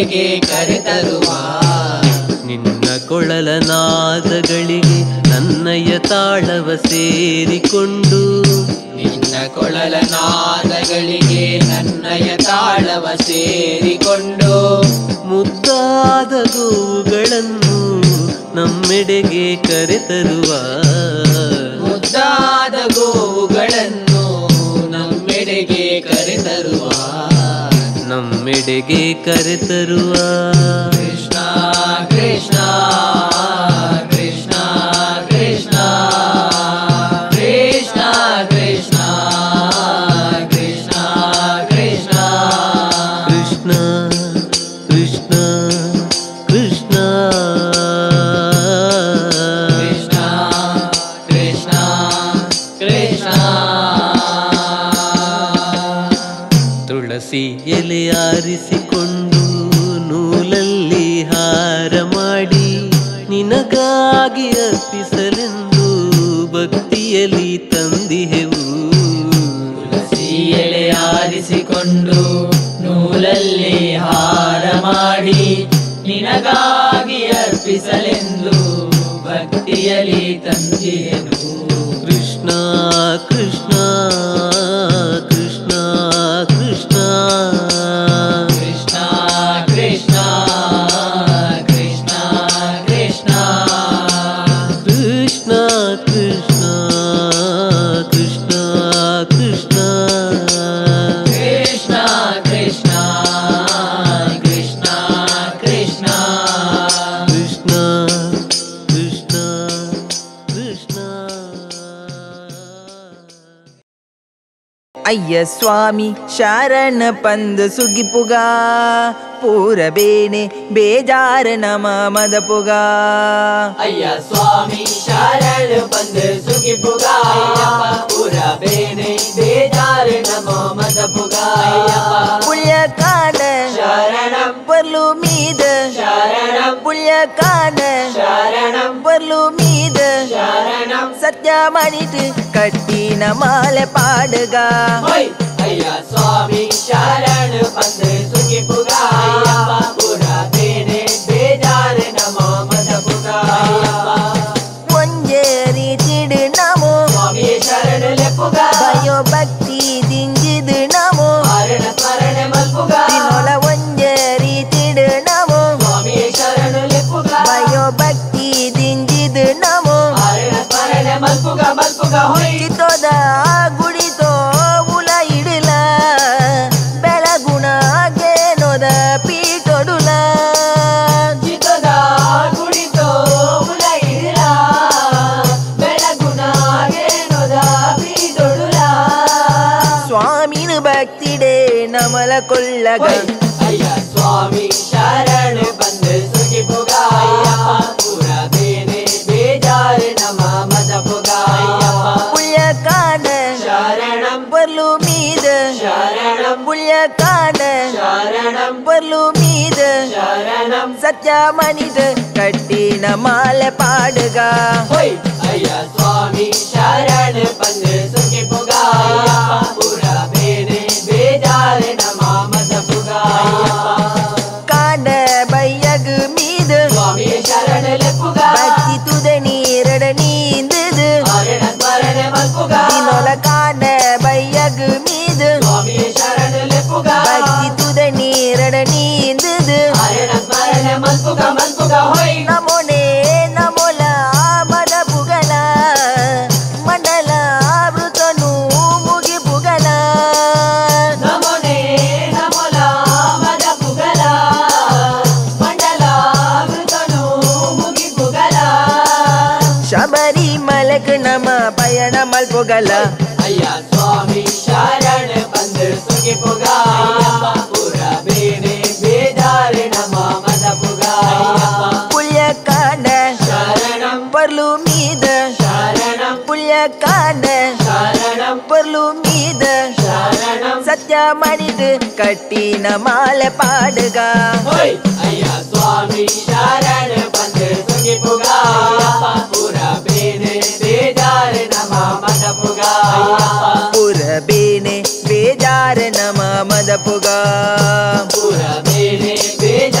ನಮ್ಮೆಡೆಗೆ ಕರೆತರುವ ನಿನ್ನ ಕೊಳಲ ನಾದಗಳಿಗೆ ನನ್ನಯ ತಾಳವ ಸೇರಿಕೊಂಡು ನಿನ್ನ ಕೊಳಲ ನಾದಗಳಿಗೆ ನನ್ನಯ ತಾಳವ ಸೇರಿಕೊಂಡು ಮುದ್ದಾದ ಗೋವುಗಳನ್ನು ನಮ್ಮೆಡೆಗೆ ಕರೆತರುವ ಮುದ್ದಾದ ಗೋವುಗಳನ್ನು ನಮ್ಮೆಡೆಗೆ ಕರೆತರುವ ನಮ್ಮೆಡೆಗೆ ಕರೆತರುವ ಕೃಷ್ಣ ಕೃಷ್ಣ ಕೃಷ್ಣ ಕೃಷ್ಣ ಕೃಷ್ಣ ಕೃಷ್ಣ ಕೃಷ್ಣ ಕೃಷ್ಣ ಕೃಷ್ಣ ಕೃಷ್ಣ ಕೃಷ್ಣ ಕೃಷ್ಣ ಕೃಷ್ಣ ಕೃಷ್ಣ ತುಳಸಿ ಎಲೆ ಆರಿಸಿಕೊಂಡು ನೂಲಲ್ಲಿ ಹಾರ ಮಾಡಿ ನಿನಗಾಗಿ ಅರ್ಪಿಸಲೆಂದು ಭಕ್ತಿಯಲ್ಲಿ ತಂದಿಹೆವು ತುಳಸಿ ಎಲೆ ಆರಿಸಿಕೊಂಡು ನೂಲಲ್ಲಿ ಹಾರ ಮಾಡಿ ನಿನಗಾಗಿ ಅರ್ಪಿಸಲೆಂದು ಭಕ್ತಿಯಲ್ಲಿ ತಂದಿಯನು ಕೃಷ್ಣ ಕೃಷ್ಣ ಕೃಷ್ಣ ಕೃಷ್ಣ ಕೃಷ್ಣ ಕೃಷ್ಣ ಕೃಷ್ಣ ಕೃಷ್ಣ ಕೃಷ್ಣ ಕೃಷ್ಣ ಕೃಷ್ಣ ಕೃಷ್ಣ ಕೃಷ್ಣ ಕೃಷ್ಣ ಕೃಷ್ಣ ಕೃಷ್ಣ ಕೃಷ್ಣ ಕೃಷ್ಣ ಕೃಷ್ಣ ಅಯ್ಯ ಸ್ವಾಮಿ ಶರಣ ಪಂದ ಸುಗಿಪುಗ ಪೂರಬೇನೆ ಬೇಜಾರ ನಮ ಮದ ಪುಗ ಅಯ್ಯ ಸ್ವಾಮಿ ಶರಣ ಬಂದು ಸುಖಿ ಪುಗ ಪುರ ಬೇನೆ ಬೇಜಾರ ನಮೋ ಮದ ಪುಗ ಪುಳ್ಯ ಕಾಡ ಶರಣಂ ಬರ್ಲು ಮೀದ ಶರಣಂ ಪುಳ್ಯ ಕಾಡ ಶರಣಂ ಬರ್ಲು ಮೀದ ಶರಣಂ ಸತ್ಯ ಮಾಡಿட்டு ಕಟ್ಟಿನ ಮಾಲೆ ಪಾಡುಗ ಹೊಯ್ ಅಯ್ಯ ಸ್ವಾಮಿ ಶರಣ ಬಂದು ಸುಖಿ ಪುಗ ಪುರ ಬೇನೆ ಬೇಜಾರ ನಮೋ ಮದ ಪುಗ ಒಂಜೇರಿ ತಿಡು ನಮೋ ಸ್ವಾಮಿ ಶರಣ ಲೆಪ್ಪುಗ ಭಯೋ ಭಕ್ತಿ ದಿಂಜಿದು ನಮೋ ಹರಣ ಸ್ಮರಣ ಮಲ್ಪುಗ ದಿನೊಲ ಒಂಜೇರಿ ತಿಡು ನಮೋ ಸ್ವಾಮಿ ಶರಣ ಲೆಪ್ಪುಗ ಭಯೋ ಭಕ್ತಿ ದಿಂಜಿದು ನಮೋ ಹರಣ ಸ್ಮರಣ ಮಲ್ಪುಗ ಮಲ್ಪುಗ ಹೊಯ್ ಚಿತ್ತೋದ ಗುಡಿತೋ ಉಲ ಇಡಲ ಬೆಳಗುಣ ಗೇನೋದ ಪೀಟೊಡುಲ ಚಿತ್ತದ ಕುಡಿತೋ ಉಲ ಇರ ಬೆಳಗುನ ಗೇನೋದ ಬೀದೊಡುಲ ಸ್ವಾಮಿನ ಭಕ್ತಿಡೆ ನಮಲ ಕೊಳ್ಳಗ ಅಯ್ಯ ಸ್ವಾಮಿ ಶರಣ ಬಂದು ಸುಖಿ ಪುಗ ಪುರ ಬೇನೆ ಬೇಜಾರ ನಮ ಮದ ಪುಗ ಪುಳ್ಯ ಕಾಡ ಶರಣಂ ಬರ್ಲು ಮೀದ ಶರಣಂ ಪುಳ್ಯ ಕಾಡ ಶರಣಂ ಬರ್ಲು ಮೀದ ಶರಣಂ ಸತ್ಯ ಮನಿದ ಕಟ್ಟಿನ ಮಾಲೆ ಪಾಡುಗ ಹೊಯ್ ಅಯ್ಯ ಸ್ವಾಮಿ ಶರಣ ಬಂದು ಸುಖಿ ಪುಗ ಪುರ ಬೇನೆ ಬೇಜಾರ ನಮ ಮದ ಪುಗ ಕಾಡ ಬಯ್ಯಗ ಮೀದ ಸ್ವಾಮಿ ಶರಣ ಲೆಪ್ಪುಗ ಭಕ್ತಿ ತುದ ನೀರಡ ನೀಂದದು ಹರಣ ಸ್ಮರಣ ಮಲ್ಪುಗ ದಿನೊಲ ಕಾಡ ಬಯ್ಯಗ ಮೀದ ಸ್ವಾಮಿ ಶರಣ ಲೆಪ್ಪುಗ ಭಕ್ತಿ ತುದ ನೀರಡ ನೀಂದದು ಹರಣ ಸ್ಮರಣ ಮಲ್ಪುಗ ಮಲ್ಪುಗ ಹೊಯ್ ನಮೋನೆ ನಮೋಲ ಮದ ಪುಗಲ ಮಂಡಲ ಮೃತನು ಮುಗಿ ಪುಗಲ ನಮೋನೆ ನಮೋಲ ಮದ ಪುಗಲ ಮಂಡಲ ಮೃತನು ಮುಗಿ ಪುಗಲ ಶಬರಿ ಮಲಕ್ ನಮ ಪಯಣ ಮಲ್ಪುಗಲ ಅಯ್ಯ ಸ್ವಾಮಿ ಶರಣ ಬಂದು ಸುಖಿ ಪುಗ ಪುರ ಬೇನೆ ಬೇಜಾರ ನಮ ಮದ ಪುಗ ಪುಳ್ಯ ಕಾಡ ಶರಣಂ ಪರ್ಲು ಮೀದ ಶರಣಂ ಪುಳ್ಯ ಕಾಡ ಶರಣಂ ಪರ್ಲು ಮೀದ ಶರಣಂ ಸತ್ಯ ಮಾಡಿದ ಕಟ್ಟಿನ ಮಾಲೆ ಪಾಡುಗ ಹೊಯ್ ಅಯ್ಯ ಸ್ವಾಮಿ ಶರಣ ಬಂದು ಸುಖಿ ಪುಗ ಪುರ ಬೇನೆ ಬೇಜಾರ ನಮ ಮದ ಪುಗ ಪುರ ಬೇನೆ ಬೇಜಾರ ನಮ ಮದ ಪುಗ ಪುರ ಬೇನೆ ಬೇಜಾರ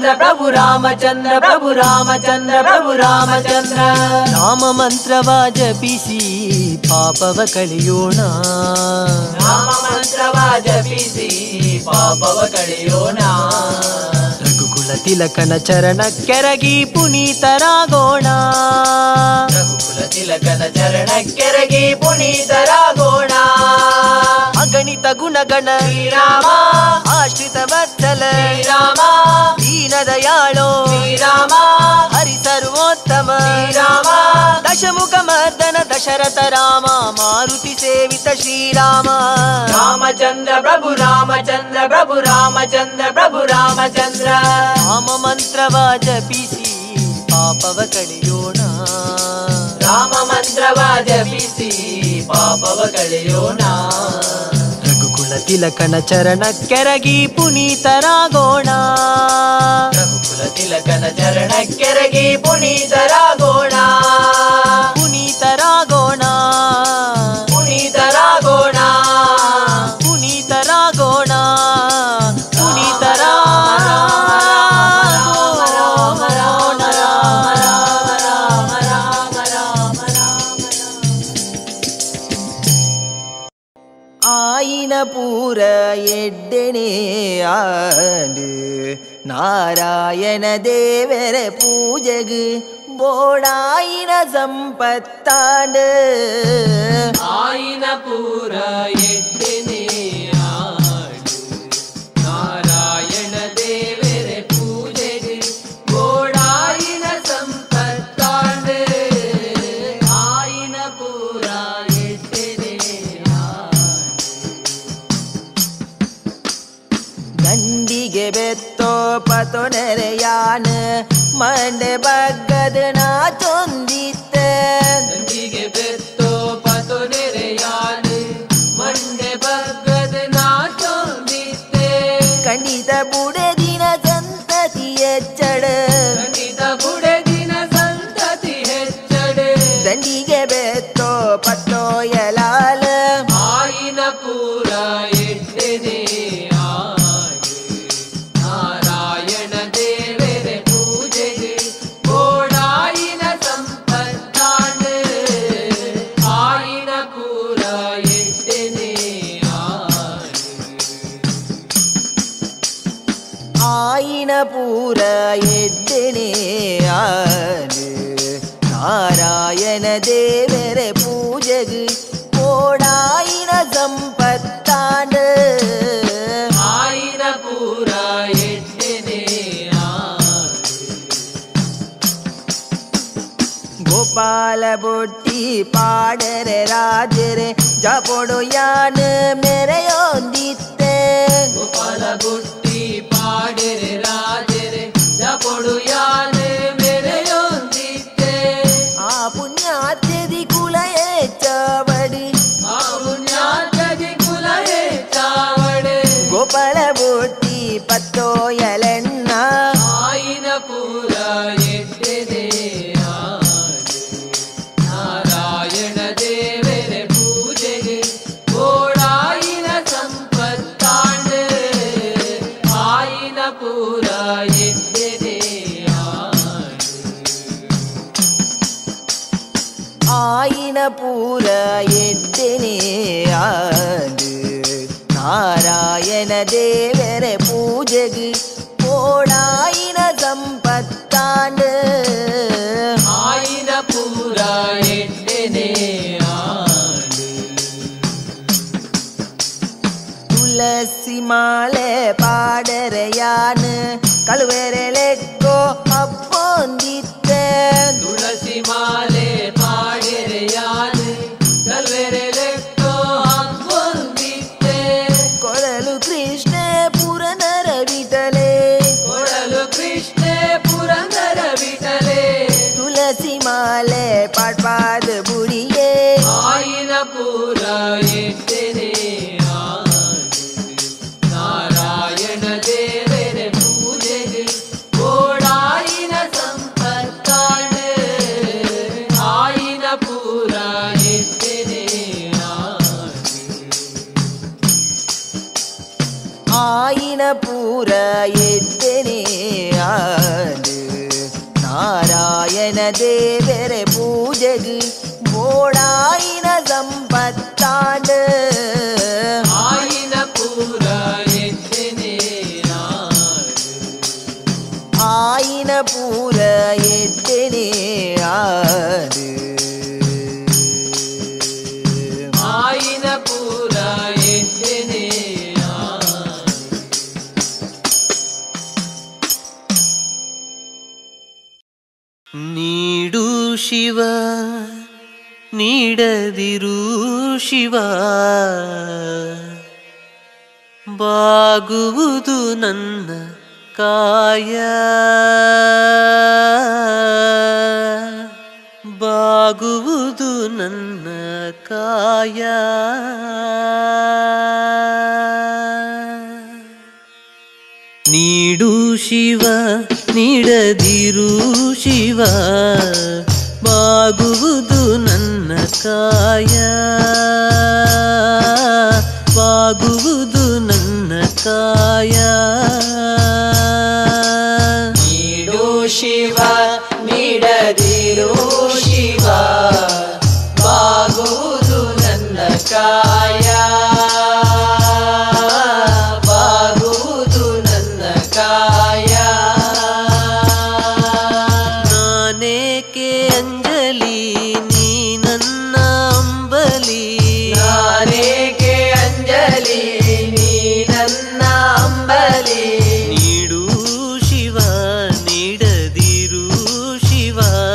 ರಾಮಚಂದ್ರ ಪ್ರಭು ರಾಮಚಂದ್ರ ಪ್ರಭು ರಾಮಚಂದ್ರ ಪ್ರಭು ರಾಮಚಂದ್ರ ರಾಮ ಮಂತ್ರವ ಜಪಿಸಿ ಪಾಪವ ಕಳೆಯೋಣ ರಾಮ ಮಂತ್ರವ ಜಪಿಸಿ ಪಾಪವ ಕಳೆಯೋಣ ರಘುಕುಲ ತಿಲಕನ ಚರಣ ಕೆರಗಿ ಪುನೀತರಾಗೋಣ ರಘುಕುಲ ತಿಲಕನ ಚರಣಕ್ಕೆರಗಿ ಪುನೀತರಾಗೋಣ ಅಗಣಿತ ಗುಣಗಣ ಶ್ರೀರಾಮ ಆಶ್ರಿತ ವತ್ಸಲ ಶ್ರೀರಾಮ ದೀನ ದಯಾಳೋ ಶ್ರೀರಾಮ ಹರಿ ಸರ್ವೋತ್ತಮ ಶ್ರೀರಾಮ ದಶಮುಖ ಮರ್ದನ ದಶರಥ ರಾಮ ಮಾರುತಿ ಸೇವಿತ ಶ್ರೀರಾಮ ರಾಮಚಂದ್ರ ಪ್ರಭು ರಾಮಚಂದ್ರ ಪ್ರಭು ರಾಮಚಂದ್ರ ಪ್ರಭು ರಾಮಚಂದ್ರ ರಾಮ ಮಂತ್ರವ ಜಪಿಸಿ ಪಾಪವ ಕಳೆಯೋಣ ರಾಮ ಮಂತ್ರವ ಜಪಿಸಿ ಪಾಪವ ಕಳೆಯೋಣ ರಘುಕುಲ ತಿಲಕನ ಚರಣ ಕೆರಗಿ ಪುನೀತರಾಗೋಣ ರಘುಕುಲ ತಿಲಕನ ಚರಣಕ್ಕೆರಗಿ ಪುನೀತರಾಗೋಣ ಪುನೀತರಾಗೋಣ ಪುನೀತರಾಗೋಣ ಪುನೀತರಾಗೋಣ ஆயின பூர எட்டனே ஆண்டு நாராயண தேவர பூஜகு போடாயின சம்பத்தாண்டு ಆಯಿನ ಪೂರ ಎಟ್ಟನೆ ಆಡು ನಾರಾಯಣ ದೇವರ ಪೂಜೆಗೆ ಗೋಡಾಯಿನ ಸಂಪತ್ತಾಂಡು ಆಯಿನ ಪೂರ ಎಟ್ಟನೆ ದಂಡಿಗೆ ಬೆತ್ತೋ ಪತೊ ನೆರೆಯಾನ ಮಂಡೆ ಬಗ್ಗದ ನಾ ಚೊಂದಿತ್ತೆ ದಂಡಿಗೆ ಬೆತ್ತೋ ಪತು ನೆರೆಯಾಡು ಮಂಡೆ ಬಗ್ಗದ ನಾಚೊಂದಿತ್ತೆ ಖಂಡಿತ ಬುಡದಿನ ಸಂತತಿ ಎಚ್ಚಡ ಖಂಡಿತ ಬುಡದಿನ ಸಂತತಿ ಹೆಚ್ಚಡೆ ದಂಡಿಗೆ ಬೆತ್ತೋ ಪತ್ತೋ ಎಲಾಲ ಆಯಿನ ಪೂರ ಎಟ್ಟನೆ ಆಡು ನಾರಾಯಣ ದೇವರ ಪೂಜೆಗೆ ಗೋಡಾಯಿನ ಸಂಪತ್ತಾಂಡು ಆಯಿನ ಪೂರ ಎಟ್ಟನೆ ಆಡು ஆயின பூர எட்டனே ஆடு நாராயண தேவர பூஜகு கோடாயின சம்பத்தாண்டு ಆಯಿನ ಪೂರ ಎಟ್ಟನೆ ಆಡು ಗೋಪಾಲ ಬೊಟ್ಟಿ ಪಾಡರೆ ರಾಜರೆ ಜಪೊಡು ಯಾನ ಮೆರೆಯೊಂದಿತ್ತೆ ಗೋಪಾಲ ಬುಟ್ಟಿ ಪಾಡೆರೆ ರಾಜರೆ ಜಪೊಡು ಯಾನೆ ಮೆರೆಯೊಂದಿತ್ತೆ ಆ ಪುಣ್ಯಾತ್ಯದಿ ಕುಲ ಹೆಚ್ಚವಡಿ ಆ ಪುಣ್ಯಾತಗೆ ಕುಲ ಹೆಚ್ಚಾವಡೆ ಗೋಪಾಲ ಬೊಟ್ಟಿ ಪತ್ತೋ ಎಲೆಣ್ಣ ಆಯಿನ ಪೂರ ಎಟ್ಟೆದೆ ಆಡು ನಾರಾಯಣ ದೇವರ ಪೂಜೆಗೆ ಗೋಡಾಯಿನ ಸಂಪತ್ತಾಂಡು ಆಯಿನ ಪೂರ ಎಟ್ಟೆದೆ ಆಡು ஆயின பூர எட்டனே ஆண்டு நாராயண தேவர பூஜகு கோடாயின சம்பத்தாண்டு ಆಯಿನ ಪೂರ ಎಟ್ಟೆನೆ ಆಡು ತುಳಸಿ ಮಾಲೆ ಪಾಡರೆಯಾನು ಕಳುವೆರೆಲೆಕ್ಕೋ ಅಪ್ಪೊಂದಿತ್ತೆ ತುಳಸಿ ಮಾಲೆ ಪಾಡೆರೆಯಾನು ಕಲ್ವೆರೆಲೆಕ್ಕೋ ಹಂಗೊಂದಿತ್ತೆ ಕೊರಲು ಕೃಷ್ಣ ಪುರನರ ವಿಠಲೆ ಕೊಡಲು ಕೃಷ್ಣ ಪುರಂದರ ಬಿಟಲೆ ತುಳಸಿ ಮಾಲೆ ಪಾಡ್ಪಾದ ಬುಡಿಗೆ ಆಯಿನ ಪೂರ ಎಟ್ಟೆನೆ ಆಡು ನಾರಾಯಣ ದೇವರ ಪೂಜೆಗೆ ಗೋಡಾಯಿನ ಸಂಪತ್ತಾಂಡು ಆಯಿನ ಪೂರ ಆಯಿನ ಪೂರ ಎದ್ದೆನೆ ಆಡು ನಾರಾಯಣ ದೇವರ ಪೂಜೆಗೆ ಬೋಡಾಯಿನ ಸಂಪತ್ತಾಂಡು ಆಯಿನ ಪೂರ ಎದ್ದೆನೆ ಆಯಿನ ಪೂರ ಎದ್ದೆನೆ ಆಡು ಆಯಿನ ಪೂರ ಎದ್ದೆನೆ ನೀಡು ಶಿವ ನೀಡದಿರು ಶಿವ ಬಾಗುವುದು ನನ್ನ ಕಾಯ ಬಾಗುವುದು ನನ್ನ ಕಾಯ ನೀಡು ಶಿವ ನೀಡದಿರು ಶಿವ ಬಾಗುವುದು ನನ್ನ ಕಾಯ ಬಾಗುವುದು ನನ್ನ ಕಾಯ ನೀಡು ಶಿವ ನೀಡದಿರು ಶಿವ ಬಾಗುವುದು ನನ್ನ ಕಾಯ ಬಾಗುವುದು ನನ್ನ ಕಾಯ ನಾನೇಕೆ ಅಂಜಲಿ ನೀ ನನ್ನ ಅಂಬಲಿ ನಾನೇಕೆ ಅಂಜಲಿ ನೀ ನನ್ನ ಅಂಬಲಿ ನೀಡು ಶಿವ ನೀಡದಿರು ಶಿವ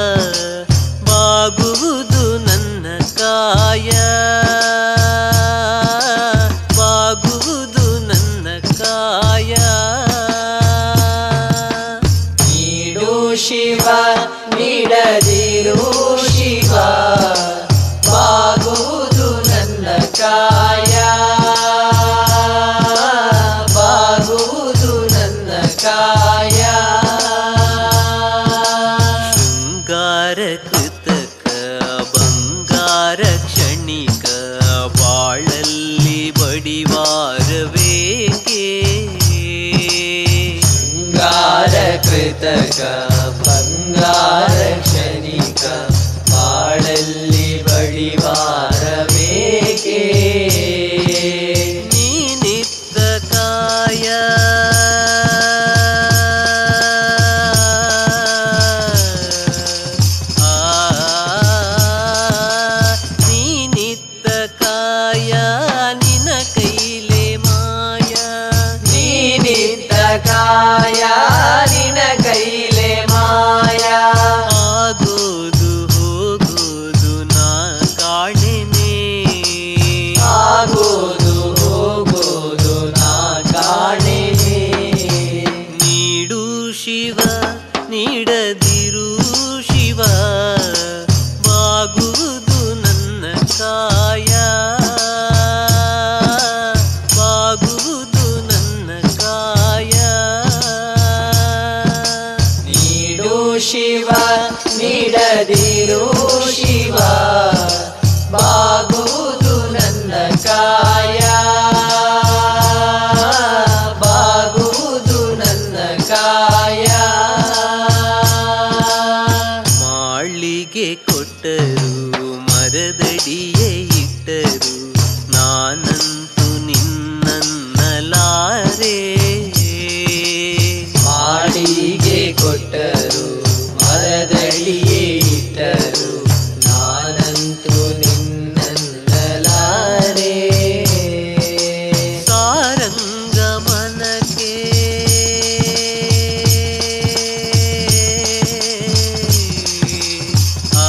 ಬಾಗುವುದು ನನ್ನ ಕಾಯ ಬಾಗುವುದು ನನ್ನ ಕಾಯ ನೀಡು ಶಿವ ನೀಡದಿರು ಶಿವ ಬಾಗುವುದು ನನ್ನ ಕಾಯ ಬಾಗುವುದು ನನ್ನ ಕಾಯ ಶೃಂಗಾರ ಕೃತಕ ಬಂಗಾರ ಕ್ಷಣಿಕ ಬಾಳಲ್ಲಿ ಬಡಿವಾರವೇಕೆ ಬಂಗಾರ ಕೃತಕ ಬಂಗಾರ ಕ್ಷಣಿಕ ಬಾಳಲ್ಲಿ ಬಡಿವಾರ ಬೇಕೇ ನೀನಿತ್ತ ಕಾಯ ಆ, ನೀನಿತ್ತ ಕಾಯ ನಿನ ಕೈಲೆ ಮಾಯ ನೀನಿದ್ದ ಕಾಯ ನಿನ ಕೈಲೆ ಮಾಯ ಆಗೋದು ಹೋಗೋದು ನಾ ಕಾಣೆನೆ ಆಗೋದು ಹೋಗೋದು ನಾ ಕಾಣೆನೆ ನೀಡು ಶಿವ ನೀಡದಿರು ಶಿವ ಬಾಗುವುದು ನನ್ನ ಕಾಯ ಬಾಗುವುದು ನನ್ನ ಕಾಯ ನೀಡು ಶಿವ ನೀಡದಿರು ಶಿವ ಬಾಗುವುದು ನನ್ನ ಕಾಯ ಬಾಗುವುದು ನನ್ನ ಕಾಯ ಮಾಳಿಗೆ ಕೊಟ್ಟರು ಮರದಡಿಯೇ ಇಟ್ಟರು ನಾನಂತೂ ನಿನ್ನನ್ನಲಾರೆ ಮಾಡಿಗೆ ಕೊಟ್ಟರು ಮರದಡಿಯೇ ಇಟ್ಟರು ನಾನಂತೂ ನಿನ್ನನ್ನಲಾರೆ ಸಾರಂಗ ಮನಕ್ಕೆ ಆ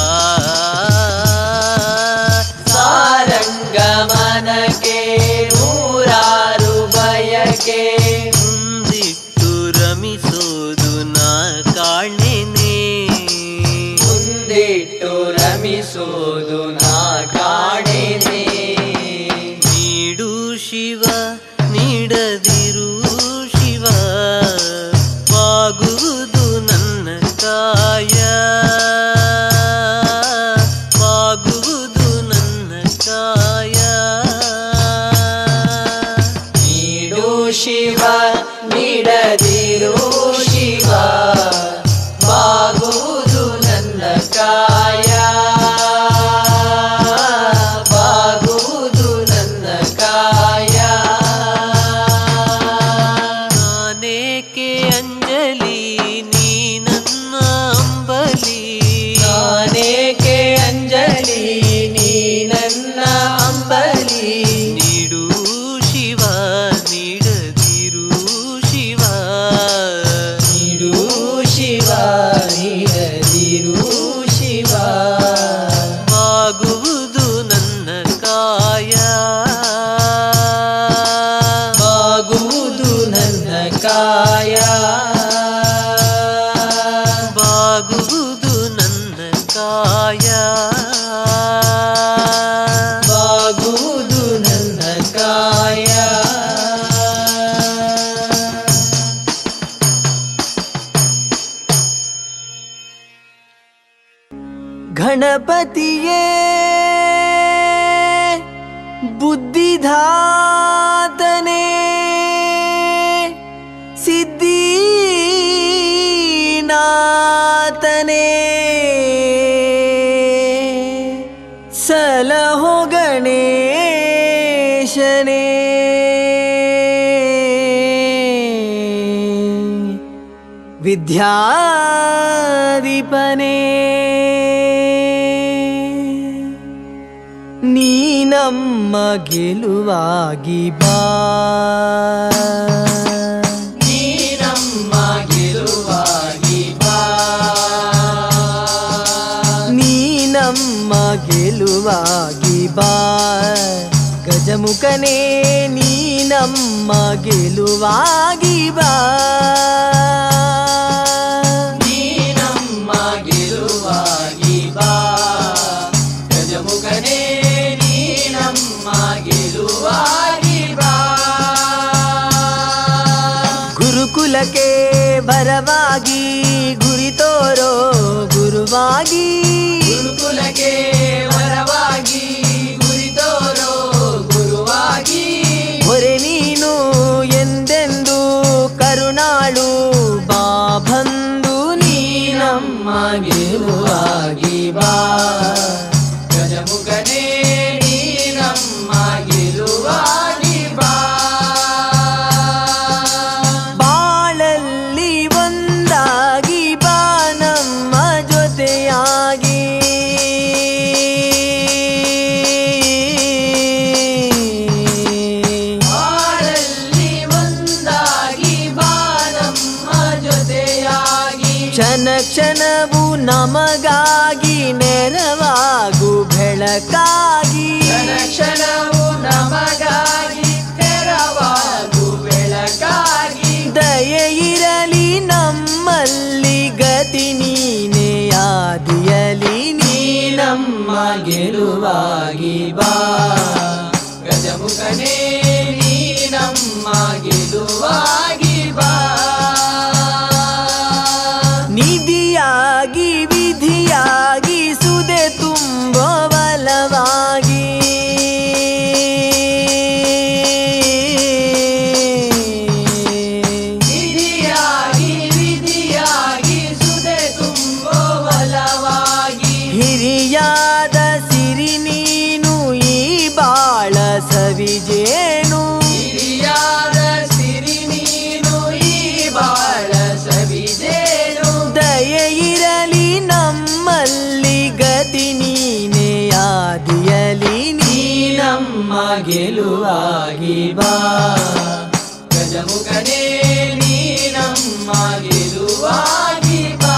ಸಾರಂಗ ಮನಕ್ಕೆ ನೂರಾರು ಬಯಕೆ ಮುಂದಿಟ್ಟು ರಮಿಸೋದು ನಾ ಕಾಣೆನೆ ಮುಂದಿಟ್ಟು ರಮಿಸೋದು ನಾ ಕಾಣೆನೆ ನೀಡು ಶಿವ ನೀಡದಿರು ಶಿವ ಬಾಗುವುದು ನನ್ನ ಕಾಯ ಬಾಗುವುದು ನನ್ನ ಕಾಯ ನೀಡು ಶಿವ ನೀಡದಿರು ಶಿವ ಬಾಗುವುದು ನನ್ನ ಕಾಯ ಬಾಗುವುದು ನನ್ನ ಕಾಯ ನಾನೇಕೆ ಅಂಜಲಿ ನೀ ನನ್ನ ಅಂಬಲಿ ನಾನೇಕೆ ಅಂಜಲಿ ನೀ ನನ್ನ ಅಂಬಲಿ ನೀಡು ಶಿವ ನೀಡದಿರು ಶಿವ ನೀಡು ಶಿವ ನೀಡದಿರು ಶಿವ ಬಾಗುವುದು ನನ್ನ ಕಾಯ ಬಾಗುವುದು ನನ್ನ ಕಾಯ ಬಾಗುವುದು ನನ್ನ ಕಾಯ ಬಾಗುವುದು ನನ್ನ ಕಾಯ ಗಣಪತಿಯೇ ಬುದ್ಧಿಧಾತನೇ ಸಿದ್ಧಿನಾಥನೇ ಸಲಹೋ ಗಣೇಶನೇ ವಿದ್ಯಾಧಿಪನೇ ನೀ ನಮ್ಮ ಗೆಲುವಾಗಿ ಬಾ ನೀ ನಮ್ಮ ಗೆಲುವಾಗಿ ಬಾ ನೀ ನಮ್ಮ ಗೆಲುವಾಗಿ ಬಾ ಗಜಮುಖನೇ ನೀ ನಮ್ಮ ಗೆಲುವಾಗಿ ಬಾ ನೀ ನಮ್ಮ ಗೆಲುವಾಗಿ ಬಾ ಗಜಮುಖನೇ ನೀ ನಮ್ಮ ಗೆಲುವಾಗಿ ಬಾ ಗುರುಕುಲಕ್ಕೆ ಭರವಾಗಿ ಗುರಿ ತೋರೋ ಗುರುವಾಗಿ ಗುರುಕುಲಕ್ಕೆ ವರವಾಗಿ ಗುರಿತೋರೋ ಗುರುವಾಗಿ ಹೊರೆ ನೀನು ಎಂದೆಂದು ಕರುಣಾಳು ಬಾ ಬಂದು ನೀ ನಮ್ಮ ಗೆಲುವಾಗಿ ಬಾ ಗಜಮುಖನೇ ನೀ ನಮ್ಮ ಗೆಲುವಾಗಿ ಬಾ ಬಾಳಲ್ಲಿ ಒಂದಾಗಿ ಬಾ ನಮ್ಮ ಜೊತೆಯಾಗಿ ಬಾಳಲ್ಲಿ ಒಂದಾಗಿ ಬಾ ನಮ್ಮ ಜೊತೆಯಾಗಿ ಕ್ಷಣ ಕ್ಷಣವು ನಮಗಾಗಿ ನೆರವಾಗು ಬೆಳಕಾಗಿ ಕ್ಷಣ ಕ್ಷಣವು ನಮಗಾಗಿ ತೆರವಾಗು ಬೆಳಕಾಗಿ ದಯೆ ಇರಲಿ ನಮ್ಮಲ್ಲಿ ಗತಿ ನೀನೇ ಆದಿಯಲಿ ನೀ ನಮ್ಮ ಗೆಲುವಾಗಿ ಬಾ ಗಜಮುಖನೇ ನೀ ನಮ್ಮ ಗೆಲುವಾಗಿ ಬಾ ನಿಧಿಯಾಗಿ ವಿಧಿಯಾಗಿ ಸುದೆ ತುಂಬೋ ಬಲವಾಗಿ ವಿಧಿಯಾಗಿ ವಿಧಿಯಾಗಿ ಸುದೆ ತುಂಬೋ ಬಲವಾಗಿ ಹಿರಿಯಾದ ಸಿರಿ ನೀನು ಈ ಬಾಳ ಸವಿಜೇನು ಹಿರಿಯಾದ ಸಿರಿ ನೀನು ಈ ಬಾಳ ಸವಿದೇನು ದಯೆ ಇರಲಿ ನಮ್ಮಲ್ಲಿ ಗತಿ ನೀನೇ ಆದಿಯಲಿ ನೀ ನಮ್ಮ ಗೆಲುವಾಗಿ ಬಾ ಗಜಮುಖನೇ ನೀ ನಮ್ಮ ಗೆಲುವಾಗಿ ಬಾ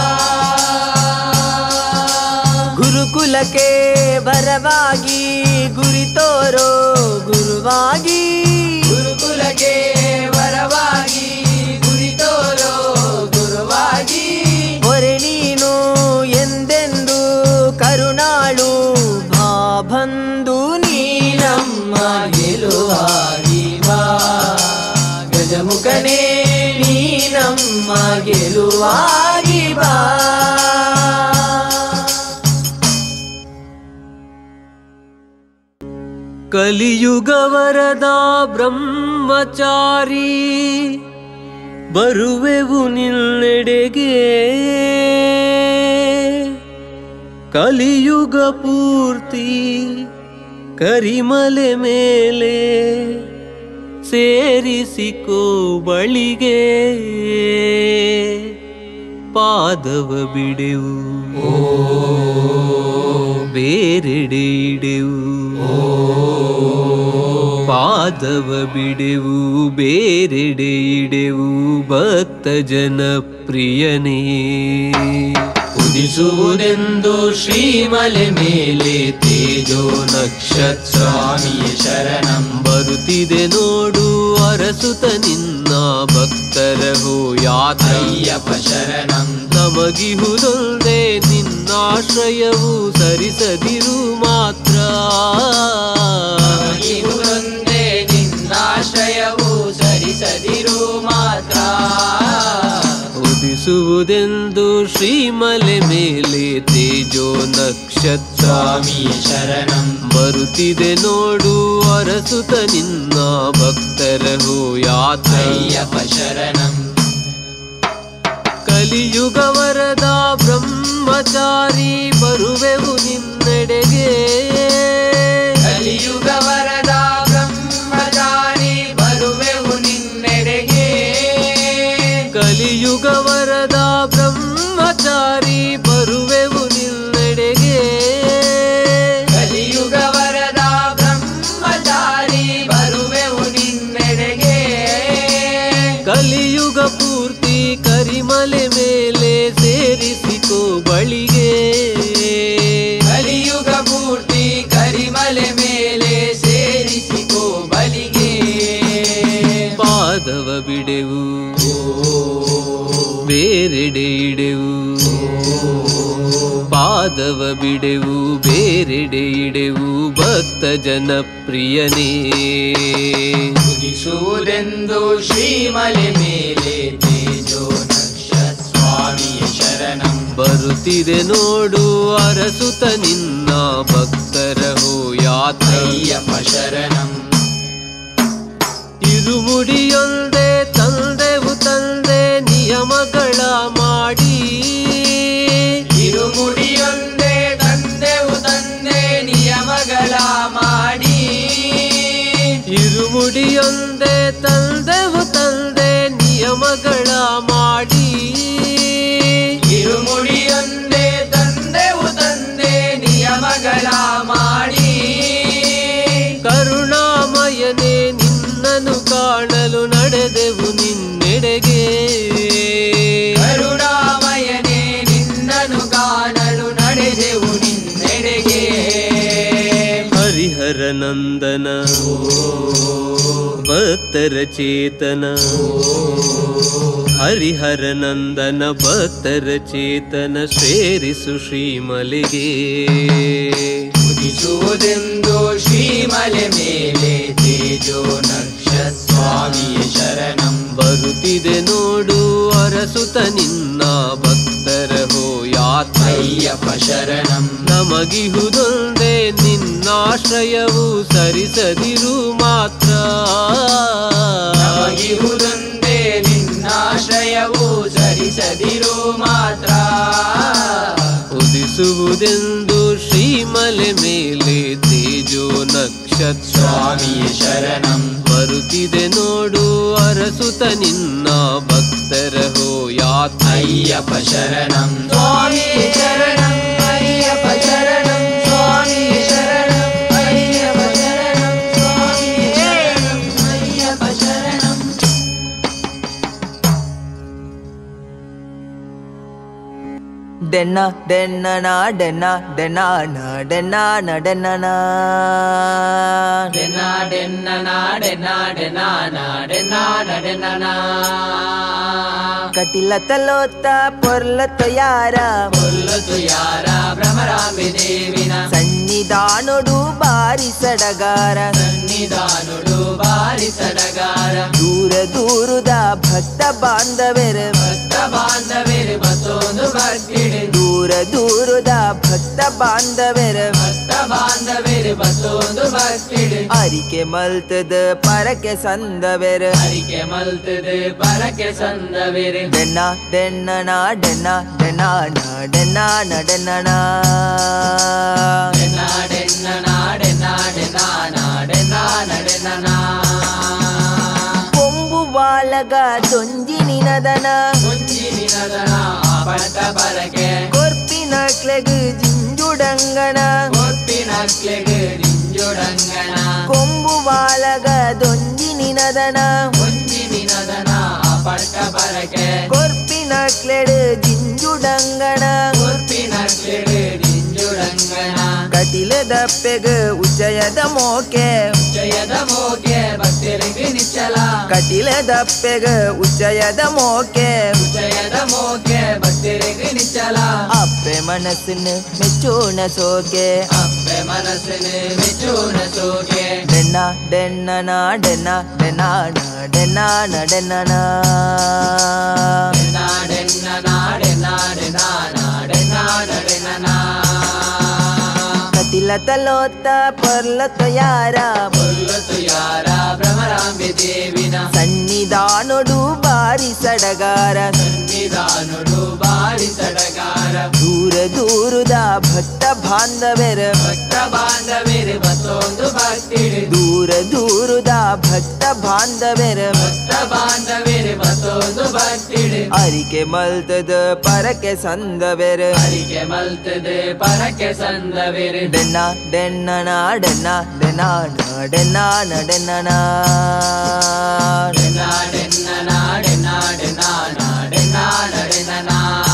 ಗುರುಕುಲಕ್ಕೆ ಬರವಾಗಿ ಗುರಿ ತೋರೋ ಗುರುವಾಗಿ ಗುರುಕುಲಕ್ಕೆ ವರವಾಗಿ ಗುರಿತೋರೋ ಗುರುವಾಗಿ ಹೊರೆ ನೀನು ಎಂದೆಂದು ಕರುಣಾಳು ಭಾ ಬಂದು ನೀ ನಮ್ಮ ಗೆಲುವಾಗಿ ಬಾ ಗಜಮುಖನೇ ನೀ ನಮ್ಮ ಗೆಲುವಾಗಿ ಬಾ ಕಲಿಯುಗವರದ ಬ್ರಹ್ಮಚಾರಿ ಬರುವೆವು ನಿನ್ನೆಡೆಗೆ ಕಲಿಯುಗ ಪೂರ್ತಿ ಕರಿಮಲೆ ಮೇಲೆ ಸೇರಿಸಿಕೋ ಬಳಿಗೆ ಪಾದವ ಬಿಡೆವು ಬೇರೆಡೆ ಇಡೆವು ಪಾದವ ಬಿಡೆವು ಬೇರೆಡೆ ಇಡೆವು ಭಕ್ತ ಜನಪ್ರಿಯನೇ ಉದಿಸುವುದೆಂದು ಶ್ರೀಮಲೆ ಮೇಲೆ ತೇಜೋ ನಕ್ಷತ್ರ ಸ್ವಾಮಿಯ ಶರಣಂ ಬರುತ್ತಿದೆ ನೋಡು ಅರಸುತ ನಿನ್ನ ಭಕ್ತರ ಹೋ ಯಾತ್ರ ಅಯ್ಯಪ್ಪ ಶರಣಂ ನಮಗಿಹುದೊಂದೇ ನಿನ್ನಾಶ್ರಯವು ಸರಿಸದಿರು ಮಾತ್ರ ನಮಗಿರುವುದೊಂದೇ ನಿನ್ನಾಶ್ರಯವು ಸರಿಸದಿರು ಮಾತ್ರ ಉದಿಸುವುದೆಂದು ಶ್ರೀಮಲೆ ಮೇಲೆ ತೇಜೋ ನಕ್ಷತ್ರ ಸ್ವಾಮಿಯ ಶರಣಂ ಬರುತ್ತಿದೆ ನೋಡು ಅರಸುತ ನಿನ್ನ ಭಕ್ತರ ಹೋ ಯಾತ್ರ ಅಯ್ಯಪ್ಪ ಶರಣಂ ಕಲಿಯುಗ ವರದ ಬ್ರಹ್ಮಚಾರಿ ಬರುವೆವು ನಿನ್ನೆಡೆಗೆ ಕಲಿಯುಗ ವರದ ಬ್ರಹ್ಮಚಾರಿ ಬರುವೆವು ನಿನ್ನೆಡೆಗೆ ಕಲಿಯುಗ ವರದ ಬ್ರಹ್ಮಚಾರಿ ಬರುವೆವು ನಿನ್ನೆಡೆಗೆ ಕಲಿಯುಗ ವರದ ಬ್ರಹ್ಮಚಾರಿ ಬರುವೆವು ನಿನ್ನೆಡೆಗೆ ಕಲಿಯುಗ ಪೂರ್ತಿ ಕರಿಮಲೆ ಮೇಲೆ ಸೇರಿಸಿಕೋ ಬಳಿಗೆ ಕಲಿಯುಗ ಪೂರ್ತಿ ಕರಿಮಲೆ ಮೇಲೆ ಸೇರಿಸಿಕೋ ಬಲಿಗೆ ಪಾದವ ಬಿಡೆವು ಬೇರೆಡೆ ಇಡೆವು ಪಾದವ ಬಿಡೆವು ಬೇರೆಡೆ ಇಡೆವು ಭಕ್ತ ಜನಪ್ರಿಯನೇ ಉದಿಸುವುದೆಂದು ಶ್ರೀಮಲೆ ಮೇಲೆ ತೇಜೋ ನಕ್ಷ ಸ್ವಾಮಿಯ ಶರಣಂ ಬರುತ್ತಿದೆ ನೋಡು ಅರಸುತ ನಿನ್ನ ಭಕ್ತರ ಹೋ ಯಾತ್ರ ಅಯ್ಯಪ್ಪ ಶರಣಂ ಇರುಮುಡಿಯೊಂದೇ ತಂದೆವು ತಂದೆ ನಿಯಮಗಳ ಮಾಡಿ ಇರುಮುಡಿಯೊಂದೇ ತಂದೆವು ತಂದೆ ನಿಯಮಗಳ ಮಾಡಿ ಇರುಮುಡಿಯೊಂದೇ ತಂದೆವು ತಂದೆ ನಿಯಮಗಳ ಮಾಡಿ ಇರುಮುಡಿಯೊಂದೇ ತಂದೆವು ತಂದೆ ನಿಯಮಗಳ ಮಾಡಿ ಕರುಣಾಮಯನೇ ನಿನ್ನನು ಕಾಣಲು ನಡೆದೆವು ನಿನ್ನೆಡೆಗೆ ಕರುಣಾಮಯನೇ ನಿನ್ನನು ಕಾಣಲು ನಡೆದೆವು ನಿನ್ನೆಡೆಗೆ ಹರಿಹರ ನಂದನ ಭಕ್ತರ ಚೇತನ ಹರಿಹರ ನಂದನ ಭಕ್ತರ ಚೇತನ ಸೇರಿಸು ಶ್ರೀಮಲೆಗೆ ಉದಿಸುವುದೆಂದು ಶ್ರೀಮಲೆ ಮೇಲೆ ತೇಜೋ ನಕ್ಷ ಸ್ವಾಮಿಯ ಶರಣಂ ಬರುತ್ತಿದೆ ನೋಡು ಅರಸುತ ನಿನ್ನ ಭಕ್ತರ ಹೋ ಯಾತ್ರ ಅಯ್ಯಪ್ಪ ಶರಣಂ ನಮಗಿಹುದೊಂದೇ ನಿನ್ನಾಶ್ರಯವು ಸರಿಸದಿರು ಮಾತ್ರ ನಮಗಿರುವುದೊಂದೇ ನಿನ್ನಾಶ್ರಯವು ಸರಿಸದಿರು ಮಾತ್ರ ಉದಿಸುವುದೆಂದು ಶ್ರೀಮಲೆ ಮೇಲೆ ತೇಜೋ ನಕ್ಷತ್ರ ಸ್ವಾಮಿಯ ಶರಣಂ ಬರುತ್ತಿದೆ ನೋಡು ಅರಸುತ ನಿನ್ನ ಭಕ್ತರ ಹೋ ಯಾತ್ರ ಅಯ್ಯಪ್ಪ ಶರಣಂ ಸ್ವಾಮಿ ಶರಣಂ ಅಯ್ಯಪ್ಪ ಶರಣಂ ಸ್ವಾಮಿ ಶರಣಂ ಅಯ್ಯಪ್ಪ ಶರಣಂ ಸ್ವಾಮಿ ಶರಣಂ ಅಯ್ಯಪ್ಪ ಶರಣಂ ಡೆನ್ನ ಡೆನ್ನನ ಡೆನ್ನ ಡೆನ್ನಾನ ಡೆನ್ನಾನ ಡೆನ್ನನ ಡೆನ್ನ ಡೆನ್ನನ ಡೆನ್ನ ಡೆನ್ನಾನ ಡೆನ್ನಾನ ಡೆನ್ನನ ಕಟಿಲ ತಲೋತ್ತ ಪೊರ್ಲತ ಯಾರ ಕೊಲ್ಲತು ಯಾರ ಭ್ರಮರಾಂಬೆ ದೇವಿನ ಸನ್ನಿಧಾನೊಡು ಬಾರಿ ಸಡಗಾರ ಸನ್ನಿಧಾನುಡು ಬಾರಿ ಸಡಗಾರ ದೂರ ದೂರದ ಭಕ್ತ ಬಾಂಧವರ ಭಕ್ತ ಬಾಂಧವೇರಿ ಮತ್ತೊಂದು ಭಕ್ತಿಡೆ ದೂರ ದೂರದ ಭಕ್ತ ಭಕ್ತ ಬಾಂಧವರ ಭಕ್ತ ಬಾಂಧವೇರು ಬತ್ತೊಂದು ಭಕ್ತಿಡು ಅರಿಕೆ ಮಲ್ತದ ಪರಕೆ ಸಂದವೆರ ಅರಿಕೆ ಮಲ್ತದೆ ಪರಕೆ ಸಂದವೇರು ಡೆನ್ನ ಡೆನ್ನಣ ಡೆನ್ನ ಡೆನ್ನಾಣ ಡೆನ್ನಾಣ ಡೆನ್ನಣ ನಾಡೆನ್ನ ನಾಡೆ ನಾಡೆ ನಾಡೆ ನಾಡೆ ನಾ ಕೊಂಬು ಬಾಲಗ ದೊಂಜಿ ನಿನದನ ಮುಂಜಿನದನ ಪಟ್ಟ ಪರಕೆ ಕೊರ್ಪಿನ ಕ್ಲೆಗ್ ಜಿಂಜುಡಂಗಣ ಕೊಪ್ಪಿನಕ್ಲೆಗೆ ನಿಂಜುಡಂಗಣ ಕೊಂಬು ಬಾಲಗ ದೊಂಜಿ ನಿನದನ ಮುಂಜಿನದನ ಪಟ್ಟ ಪರಕೆ ಕೊರ್ಪಿನ ಕ್ಲೆಡ್ ಜಿಂಜುಡಂಗಣ ಕೊಪ್ಪಿನಕ್ಲೆಗೆ ನಿಂಜುಡಂಗಣ ಕಟಿಲ ದಪ್ಪೆಗ ಉಚ್ಚಯದ ಮೋಕೆ ಜಯದ ಮೋಗೆ ಭಕ್ತರಿಗೆ ನಿಚ್ಚಲ ಕಟಿಲ ದಪ್ಪೆಗ ಉಚ್ಚಯದ ಮೋಕೆ ಜಯದ ಮೋಗೆ ಭಕ್ತರಿಗೆ ನಿಚ್ಚಲ ಅಪ್ಪೆ ಮನಸ್ಸಿನ ಮೆಚ್ಚೋಣ ಸೋಕೆ ಅಪ್ಪೆ ಮನಸ್ಸಿನ ಮೆಚ್ಚೂನ ಸೋಗೆ ಡೆನ್ನ ಡೆನ್ನನ ಡೆನ್ನ ಡೆನ್ನಾಣ ಡೆನ್ನಾಣ ಡೆನ್ನಣ ನಾಡೆನ್ನ ನಾಡೆ ನಾಡೆ ನಾಡೆ ನಾಡೆ ನಾ ಕಟಿಲ ತಲೋತ್ತ ಪರ್ಲತ ಯಾರ ಕೊಲ್ಲತು ಯಾರ ಭ್ರಮರಾಂಬೆ ದೇವಿನ ಸನ್ನಿಧಾನೊಡು ಬಾರಿ ಸಡಗಾರ ಸನ್ನಿಧಾನುಡು ಬಾರಿ ಸಡಗಾರ ದೂರ ದೂರದ ಭಕ್ತ ಬಾಂಧವರ ಭಕ್ತ ಬಾಂಧವೇರು ಮತ್ತೊಂದು ಭಕ್ತಿಡು ದೂರ ದೂರದ ಭಕ್ತ ಬಾಂಧವರ ಭಕ್ತ ಬಾಂಧವೇರು ಮತ್ತೊಂದು ಭಕ್ತಿಡು ಅರಿಕೆ ಮಲ್ತದ ಪರಕೆ ಸಂದವೆರ ಅರಿಕೆ ಮಲ್ತದೆ ಪರಕೆ ಸಂದವೇರು ಡೆನ್ನ ಡೆನ್ನಣ ಡೆನ್ನ ಡೆನ್ನಾಣ ಡೆನ್ನಾಣ ಡೆನ್ನಣ ನಾಡೆನ್ನ ನಾಡೆ ನಾಡೆ ನಾಡೆ ನಾಡೆ ನಾ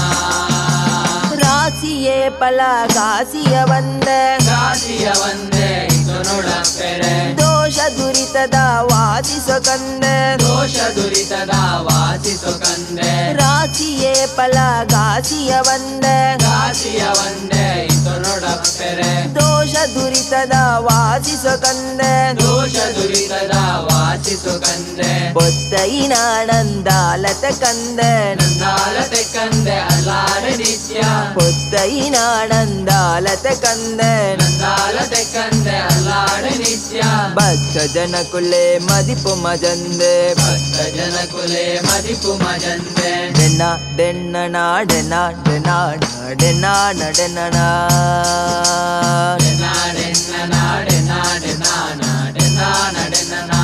ರಾಸಿಯೇ ಫಲ ಕಾಸಿಯ ಬಂದ ಕಾಸಿಯ ಒಂದೇ ಇದು ನೋಡಪ್ಪೆರೆ ದೋಷ ದುರಿತದ ವಾದಿಸೋ ಕಂದ ದೋಷ ದುರಿತದ ವಾಸಿಸು ಕಂದೆ ರಾಸಿಯೇ ಫಲ ಕಾಸಿಯ ಬಂದ ಕಾಸಿಯ ಒಂದೇ ಇದು ನೋಡಪ್ಪೆರೆ ದೋಷ ದುರಿತದ ವಾದಿಸೋ ಕಂದ ದೋಷ ದುರಿತದ ವಾಸಿಸು ಕಂದೆ பொத்தையினானந்தாலத கந்த ನಂದಾಲತೆ ಕಂದೆ ಅಲ್ಲಾರೆ ನಿತ್ಯ பொத்தையினானந்தாலத கந்த ನಂದಾಲತೆ ಕಂದೆ ಅಲ್ಲಾರೆ ನಿತ್ಯ ಭಕ್ತ ಜನಕುಲೆ ಮದಿಪು ಮಜಂದೆ ಭಕ್ತ ಜನ ಕುಲೆ ಮದಿಪು ಮಜಂದೆ ಡೆನ್ನ ಡೆನ್ನಣ ಡೆನ್ನ ಡೆನ್ನಾಣ ಡೆನ್ನಾಣ ಡೆನ್ನಣ ನಾಡೆನ್ನ ನಾಡೆ ನಾಡೆ ನಾಡೆ ನಾಡೆ ನಾ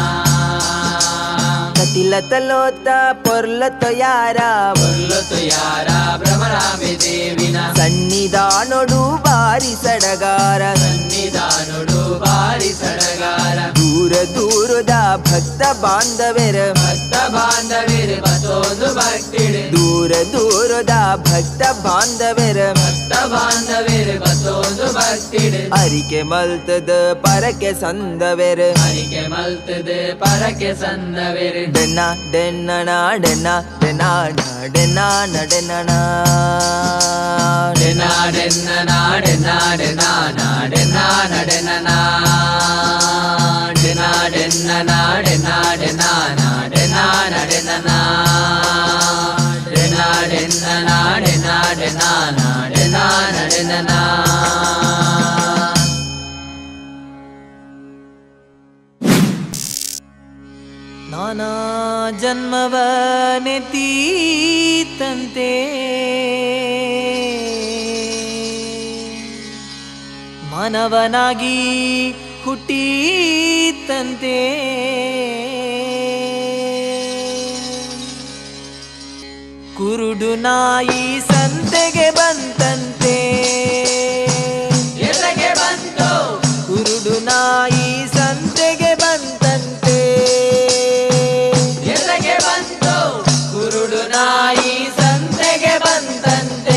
ಕಟಿಲ ತಲೋತ ಪೊರ್ಲತ ಯಾರ ಕೊಲ್ಲತು ಯಾರ ಭ್ರಮರಾಂಬೆ ದೇವಿನ ಸನ್ನಿಧಾನೊಡು ಬಾರಿ ಸಡಗಾರ ಸನ್ನಿಧಾನುಡು ಬಾರಿ ಸಡಗಾರ ದೂರ ದೂರದ ಭಕ್ತ ಬಾಂಧವೆರ ಭಕ್ತ ಬಾಂಧವೇರು ಮತ್ತೊಂದು ಭಕ್ತಿಡು ದೂರ ದೂರದ ಭಕ್ತ ಬಾಂಧವೆರ ಭಕ್ತ ಬಾಂಧವೇರು ಮತ್ತೊಂದು ಭಕ್ತಿಡು ಅರಿಕೆ ಮಲ್ತದ ಪರಕೆ ಸಂದವೆರ ಅರಿಕೆ ಮಲ್ತದೆ ಪರಕೆ ಸಂದವೇರು ಡೆನ್ನ ಡೆನ್ನಣ ಡೆನ್ನ ಡೆನ್ನಾಣ ಡೆನ್ನಾಣ ಡೆನ್ನಣ ನಾಡೆನ್ನ ನಾಡೆ ನಾಡೆ ನಾಡೆ ನಾಡೆ ನಾಡೆ ನಾಡೆನ್ನ ನಾಡೆ ನಾಡೆ ನಾಡೆ ನಾಡೆ ನಾಡೆ ನಾಡೆನ್ನ ನಾಡೆ ನಾಡೆ ನಾಡೆ ನಾಡೆ ನಾ ನಾನಾ ಜನ್ಮವ ನೆತೀತಂತೆ ಮಾನವನಾಗಿ ಹುಟ್ಟೀತಂತೆ ಕುರುಡು ನಾಯಿ ಸಂತೆಗೆ ಬಂತಂತೆ ಎಲ್ಲಿಗೆ ಬಂತು ಕುರುಡು ನಾಯಿ ಸಂತೆಗೆ ಬಂತಂತೆ ಎಲ್ಲಿಗೆ ಬಂತು ಕುರುಡು ನಾಯಿ ಸಂತೆಗೆ ಬಂತಂತೆ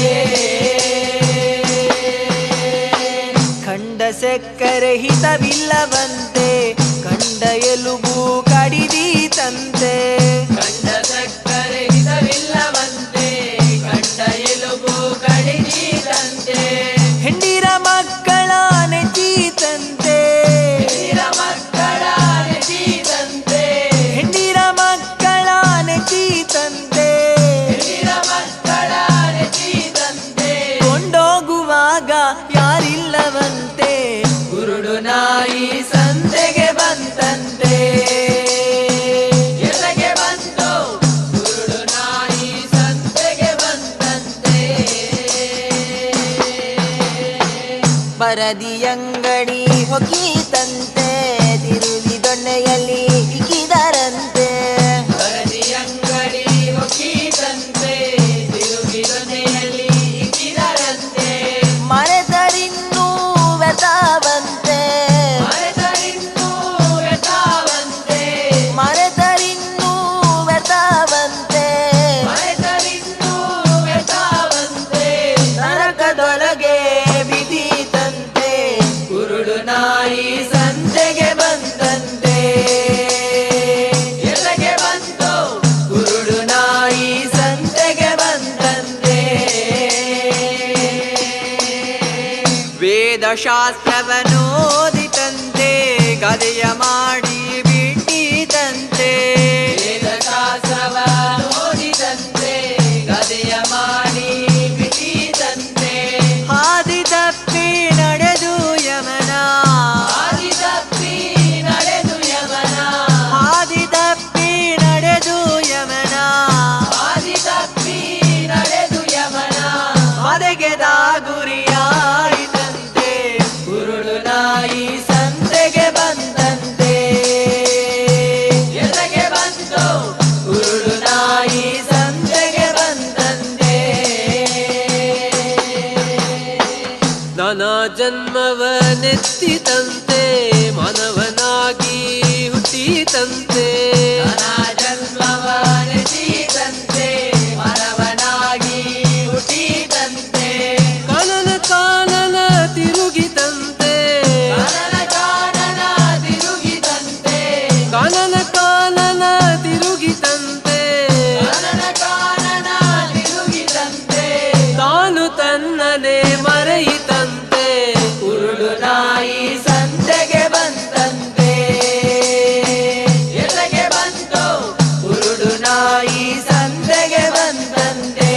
ಕಂಡ ಸಕ್ಕರೆ ಹಿತವಿಲ್ಲವಂತೆ ಕಂಡ ಎಲುಬು ಕಡಿದೀತಂತೆ ಕಂಡ ಸಕ್ಕರೆ ಹಿತವಿಲ್ಲವಂತೆ ಕಂಡ ಎಲುಬು ಕಡಿದೀದಂತೆ ಹೆಂಡಿರ ಮಕ್ಕಳ ನೆಚೀತಂತೆ ಹಿರಿಯ ಮಕ್ಕಳ ನೆಚ್ಚಿದಂತೆ ಹೆಂಡಿರ ಮಕ್ಕಳ ನೆಚೀತಂತೆ ಹಿರಿಯ ಮಕ್ಕಳ ನೆಚ್ಚಿದಂತೆ ಕೊಂಡೋಗುವಾಗ ಯಾರ ವರದಿಯಂಗಡಿ ಹೊಕ್ಕೀತಂತೆ ತಿರುಗಿ ದೊಣ್ಣೆಯಲ್ಲಿ ಇಕ್ಕಿದರಂತೆ ವರದಿಯಂಗಡಿ ಒಕ್ಕಿದಂತೆ ತಿರುಗಿದೊನೆಯಲ್ಲಿ ಇಕ್ಕಿದರಂತೆ ಮರೆತರಿನ್ನೂ ವ್ಯತಾವಂತೆ ಮರೆತರಿನ್ನೂ ವ್ಯಥಾವಂತೆ ಮರೆತರಿನ್ನೂ ವ್ಯತಾವಂತೆ ಮರೆತರಿನ್ನೂ ವ್ಯಥಾವಂತೆ ನರಕದೊಳಗೆ ಬಿದ್ದೀತಂತೆ ಕುರುಡು ನಾಯಿ ಸಂತೆಗೆ ಬಂದಂತೆ ಎಲೆಗೆ ಬಂತು ಕುರುಡು ನಾಯಿ ಸಂತೆಗೆ ಬಂದಂತೆ ವೇದಶಾಸ್ತ್ರವನೋದಿತಂತೆ ಗದೆಯ ಮಾಡಿ ಬಿಟ್ಟಿತಂತೆ ವೇದಶಾಸ್ತ್ರವ ಓದಿದಂತೆ ಗದೆಯ ಮಾಡಿ ಬಿಟ್ಟಿದಂತೆ ಹಾದಿ ತಪ್ಪಿ ನಡೆದು ಯಮನ ಆದಿ ತಪ್ಪಿ ನಡೆದು ಯಮನ ಹಾದಿ ತಪ್ಪಿ ನಡೆದು ಯಮನ ಆದಿ ತಪ್ಪಿ ನಡೆದು ಯಮನ ಮದಗೆದ ಗುರಿಯಾಯಿತಂತೆ ಕುರುಡು ನಾಯಿ ಸಂತೆಗೆ ಬಂದಂತೆ ಎಲೆಗೆ ಬಂತು ಕುರುಡು ನಾಯಿ ಸಂತೆಗೆ ಬಂದಂತೆ ನಾನಾ ಜನ್ಮವನೆತ್ತಿತಂತೆ ಮಾನವನಾಗಿ ಹುಟ್ಟಿತಂತೆ ನಾನಾ ಜನ್ಮವನೆತ್ತಿದಂತೆ ಮಾನವನಾಗಿ ಹುಟ್ಟಿದಂತೆ ಕಾನನ ಕಾನನ ತಿರುಗಿತಂತೆ ಕಾನನ ಕಾನನ ತಿರುಗಿದಂತೆ ಕಾನನ ಕಾನನ ತಿರುಗಿತಂತೆ ಕಾನನ ಕಾನನ ತಿರುಗಿದಂತೆ ತಾನು ತನ್ನನೆ ಮರೆಯಿತಂತೆ ಕುರುಡು ನಾಯಿ ಸಂತೆಗೆ ಬಂದಂತೆ ಎಲೆಗೆ ಬಂತು ಕುರುಡು ನಾಯಿ ಸಂತೆಗೆ ಬಂದಂತೆ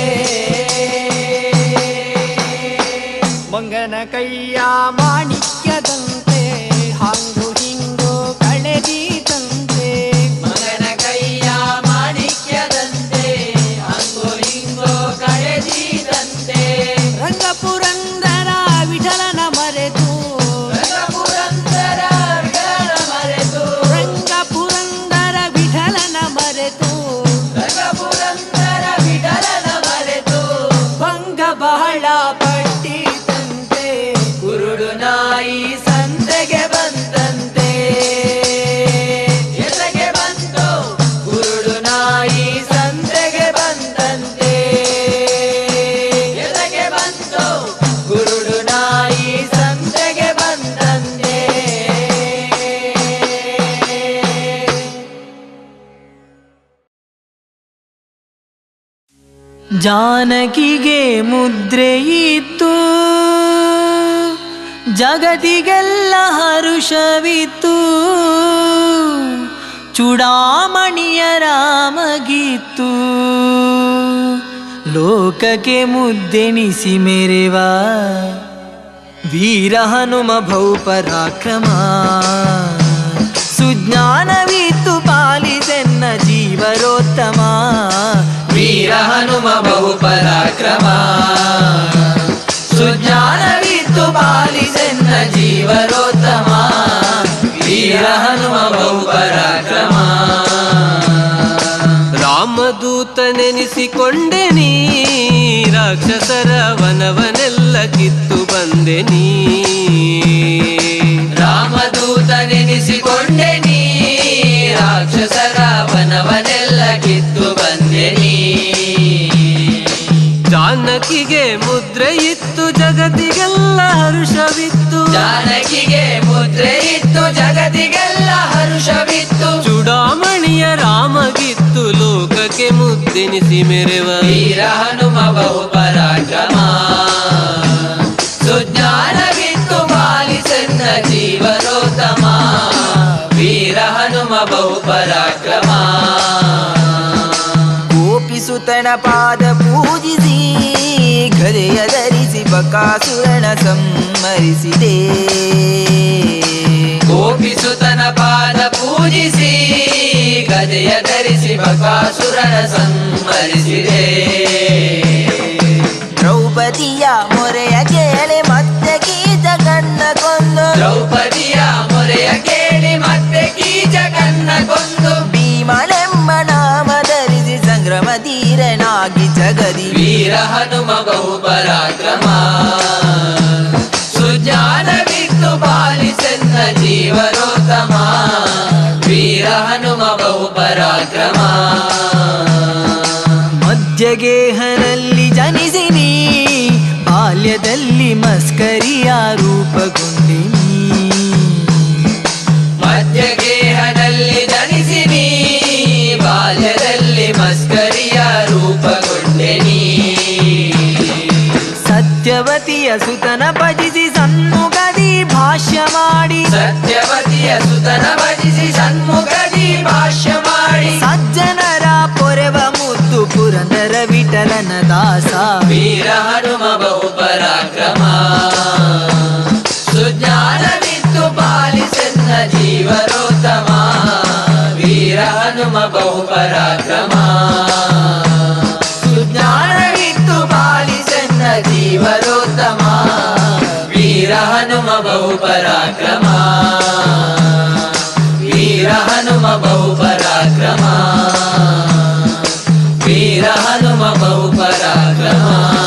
ಮಂಗನ ಕೈಯ ಮಾಣಿಕ್ಯದಂತೆ ಹಾಂಗು ಹಿಂಗು ಕಳೆದೀತಂತೆ ಮಗನ ಕೈಯ ಮಾಣಿಕ್ಯದಂತೆ ಹಂಗೋ ಹಿಂಗೋ ಕಳೆದಿದಂತೆ ರಂಗಪುರಂದರ ವಿಠಲನ ಮರೆತು ರಂಗಪುರಂದರ ವಿಠಲ ಮರೆತು ರಂಗಪುರಂದರ ವಿಠಲನ ಮರೆತು ರಂಗಪುರಂದರ ವಿಠಲನ ಮರೆತು ಭಂಗ ಬಹಳ ಪಟ್ಟಿತಂತೆ ಕುರುಡು ನಾಯಿ ಸಂತೆಗೆ ಬಂದಂತೆ ಎಲೆಗೆ ಬಂತು ಕುರುಡು ನಾಯಿ ಸಂತೆಗೆ ಬಂದಂತೆ ಎಲೆಗೆ ಬಂತು ಕುರುಡು ನಾಯಿ ಸಂತೆಗೆ ಬಂದಂತೆ ಜಾನಕಿಗೆ ಮುದ್ರೆ ಇತ್ತು ಜಗತಿಗೆಲ್ಲ ಹರುಷವಿತ್ತು ಚೂಡಾಮಣಿಯ ರಾಮಗಿತ್ತು ಲೋಕಕ್ಕೆ ಮುದ್ದೆನಿಸಿ ಮೆರೆವ ವೀರ ಹನುಮ ಭೌಪರಾಕ್ರಮ ಸುಜ್ಞಾನವಿತ್ತು ಪಾಲಿಸೆನ್ನ ಜೀವರೋತ್ತಮ ವೀರ ಹನುಮ ಬಹು ಪರಾಕ್ರಮ ಸುಜ್ಞಾನವಿತ್ತು ಪಾಲಿಸೆನ್ನ ಜೀವರೋತ್ತಮ ವೀರ ಹನುಮ ಬಹು ಪರಾಕ್ರಮ ರಾಮದೂತನೆನಿಸಿಕೊಂಡೆ ನೀ ರಾಕ್ಷಸರ ವನವನೆಲ್ಲ ಕಿತ್ತು ಬಂದೆ ನೀ ರಾಮದೂತನೆನಿಸಿಕೊಂಡೆ ನೀ ರಾಕ್ಷಸರ ವನವನೆಲ್ಲ ಕಿತ್ತು ಬಂದೆ ನೀ ಜಾನಕಿಗೆ ಮುದ್ರೆ ಇತ್ತು ಜಗತ್ತಿಗೆಲ್ಲ ಹರುಷವಿತ್ತು ಜಾನಕಿಗೆ ಮುದ್ರೆ ಇತ್ತು ಜಗತಿಗೆಲ್ಲ ಹರುಷವಿತ್ತು ಚೂಡಾಮಣಿಯ ರಾಮಗಿತ್ತು ಲೋಕಕ್ಕೆ ಮುದ್ದೆನಿಸಿ ಮೆರೆವ ವೀರ ಹನುಮ ಬಹು ಪರಾಕ್ರಮ ಸುಜ್ಞಾನವಿತ್ತು ಪಾಲಿಸೆನ್ನ ಜೀವನೋತ್ತಮ ವೀರ ಹನುಮ ಬಹು ಪರಾಕ್ರಮ ಗೋಪಿಸುತನ ಪಾದ ಪೂಜಿಸಿ ಗದೆಯ ಧರಿಸಿ ಬಕಾಸುರನ ಸಂಹರಿಸಿದೆ ಗೋಪಿಸುತನ ಪಾದ ಪೂಜಿಸಿ ಗದೆಯ ಧರಿಸಿ ಬಕಾಸುರನ ಸಂಹರಿಸಿದೆ ದ್ರೌಪದಿಯ ಮೊರೆಯ ಕೇಳಿ ಮತ್ತೆ ಗೀತ ಕಂಡ ದ್ರೌಪದಿಯ ಮೊರೆಯ ಕೇಳಿ ಮತ್ತೆ ಕೀಚಕನ್ನ ಕೊಂದು ಭೀಮನೆಂಬ ನಾಮ ಧರಿಸಿ ಸಂಗ್ರಮ ಧೀರನಾಗಿ ಜಗದಿ ವೀರ ಹನುಮ ಬಹು ಪರಾಕ್ರಮ ಸುಜ್ಞಾನವಿತ್ತು ಪಾಲಿಸೆನ್ನ ಜೀವನೋತ್ತಮ ವೀರ ಹನುಮ ಬಹು ಪರಾಕ್ರಮ ಮಧ್ಯಗೇಹನಲ್ಲಿ ಜನಿಸಿ ನೀ ಬಾಲ್ಯದಲ್ಲಿ ಮಸ್ಕರಿಯ ರೂಪಗೊಂಡಿನಿ ಮಧ್ಯಗೇಹದಲ್ಲಿ ಜನಿಸಿ ನೀ ಬಾಲ್ಯದಲ್ಲಿ ಮಸ್ಕರಿಯ ರೂಪಗೊಂಡೆ ನೀ ಸತ್ಯವತಿಯ ಸುತನ ಭಜಿಸಿ ಸನ್ಮುಖದಿ ಭಾಷ್ಯ ಮಾಡಿ ಸತ್ಯವತಿಯ ಸುತನ ಭಜಿಸಿ ಸನ್ಮುಖದಿ ಭಾಷ್ಯ ಮಾಡಿ ಸಜ್ಜನರ ಪೊರೆವ ಮುದ್ದು ಪುರಂದರ ವಿಠಲನ ದಾಸ ವೀರ ಹನುಮ ಬಹು ಪರಾಕ್ರಮ ಸುಜ್ಞಾನವಿತ್ತು ಪಾಲಿಸೆನ್ನ ಜೀವನೋತ್ತಮ ವೀರ ಹನುಮ ಬಹು ಪರಾಕ್ರಮ ಸುಜ್ಞಾನವಿತ್ತು ಪಾಲಿಸೆನ್ನ ಜೀವನೋತ್ತಮ ವೀರ ಹನುಮ ಬಹು ಪರಾಕ್ರಮ ವೀರ ಹನುಮ ಬಹು ಪರಾಕ್ರಮ ವೀರ ಹನುಮ ಬಹು ಪರಾಕ್ರಮ